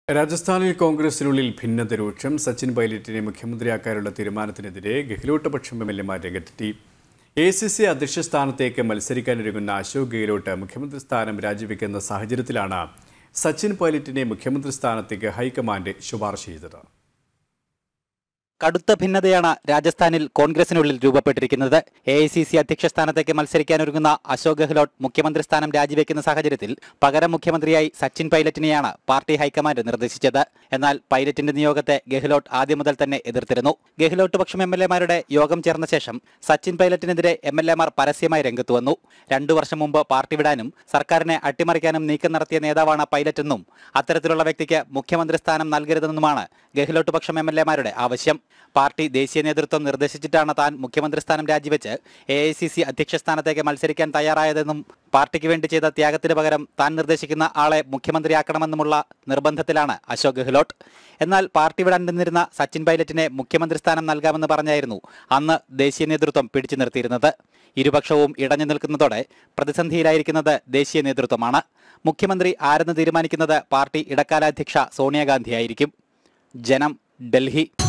രാജസ്ഥാനിൽ കോൺഗ്രസിനുള്ളിൽ ഭിന്നത രൂക്ഷം സച്ചിൻ പൈലറ്റിനെ മുഖ്യമന്ത്രിയാക്കാനുള്ള തീരുമാനത്തിനെതിരെ ഗെഹ്ലോട്ട് പക്ഷം എം എൽ എമാർ രംഗത്തെത്തി എ സി സി അധ്യക്ഷ സ്ഥാനത്തേക്ക് മത്സരിക്കാനൊരുങ്ങുന്ന അശോക് ഗെഹ്ലോട്ട് മുഖ്യമന്ത്രി സ്ഥാനം രാജിവെക്കുന്ന സാഹചര്യത്തിലാണ് സച്ചിൻ പൈലറ്റിനെ മുഖ്യമന്ത്രി സ്ഥാനത്തേക്ക് ഹൈക്കമാൻഡ് ശുപാർശ ചെയ്തത് കടുത്ത ഭിന്നതയാണ് രാജസ്ഥാനിൽ കോൺഗ്രസിനുള്ളിൽ രൂപപ്പെട്ടിരിക്കുന്നത് എ ഐ സി സി അധ്യക്ഷ സ്ഥാനത്തേക്ക് മത്സരിക്കാനൊരുങ്ങുന്ന അശോക് ഗെഹ്ലോട്ട് മുഖ്യമന്ത്രി സ്ഥാനം രാജിവെക്കുന്ന സാഹചര്യത്തിൽ പകരം മുഖ്യമന്ത്രിയായി സച്ചിൻ പൈലറ്റിനെയാണ് പാർട്ടി ഹൈക്കമാൻഡ് നിർദ്ദേശിച്ചത് എന്നാൽ പൈലറ്റിന്റെ നിയോഗത്തെ ഗെഹ്ലോട്ട് ആദ്യം മുതൽ തന്നെ എതിർത്തിരുന്നു ഗെഹ്ലോട്ട് പക്ഷം എം എൽ എമാരുടെ യോഗം ചേർന്ന ശേഷം സച്ചിൻ പൈലറ്റിനെതിരെ എം എൽ എമാർ പരസ്യമായി രംഗത്ത് വന്നു രണ്ടു വർഷം മുമ്പ് പാർട്ടി വിടാനും സർക്കാരിനെ അട്ടിമറിക്കാനും നീക്കം നടത്തിയ നേതാവാണ് പൈലറ്റെന്നും അത്തരത്തിലുള്ള വ്യക്തിക്ക് മുഖ്യമന്ത്രി സ്ഥാനം നൽകരുതെന്നുമാണ് ഗെഹ്ലോട്ട് പക്ഷം എം എൽ എമാരുടെ ആവശ്യം പാർട്ടി ദേശീയ നേതൃത്വം നിർദ്ദേശിച്ചിട്ടാണ് താൻ മുഖ്യമന്ത്രി സ്ഥാനം രാജിവെച്ച് എ ഐ സി സി അധ്യക്ഷ സ്ഥാനത്തേക്ക് മത്സരിക്കാൻ തയ്യാറായതെന്നും പാർട്ടിക്ക് വേണ്ടി ചെയ്ത ത്യാഗത്തിന് പകരം താൻ നിർദ്ദേശിക്കുന്ന ആളെ മുഖ്യമന്ത്രിയാക്കണമെന്നുമുള്ള നിർബന്ധത്തിലാണ് അശോക് ഗെഹ്ലോട്ട് എന്നാൽ പാർട്ടി വിടാൻ നിന്നിരുന്ന സച്ചിൻ പൈലറ്റിനെ മുഖ്യമന്ത്രി സ്ഥാനം നൽകാമെന്ന് പറഞ്ഞായിരുന്നു അന്ന് ദേശീയ നേതൃത്വം പിടിച്ചു നിർത്തിയിരുന്നത് ഇരുപക്ഷവും ഇടഞ്ഞു നിൽക്കുന്നതോടെ പ്രതിസന്ധിയിലായിരിക്കുന്നത് ദേശീയ നേതൃത്വമാണ് മുഖ്യമന്ത്രി ആരെന്ന് തീരുമാനിക്കുന്നത് പാർട്ടി ഇടക്കാലാധ്യക്ഷ സോണിയാഗാന്ധിയായിരിക്കും ജനം ഡൽഹി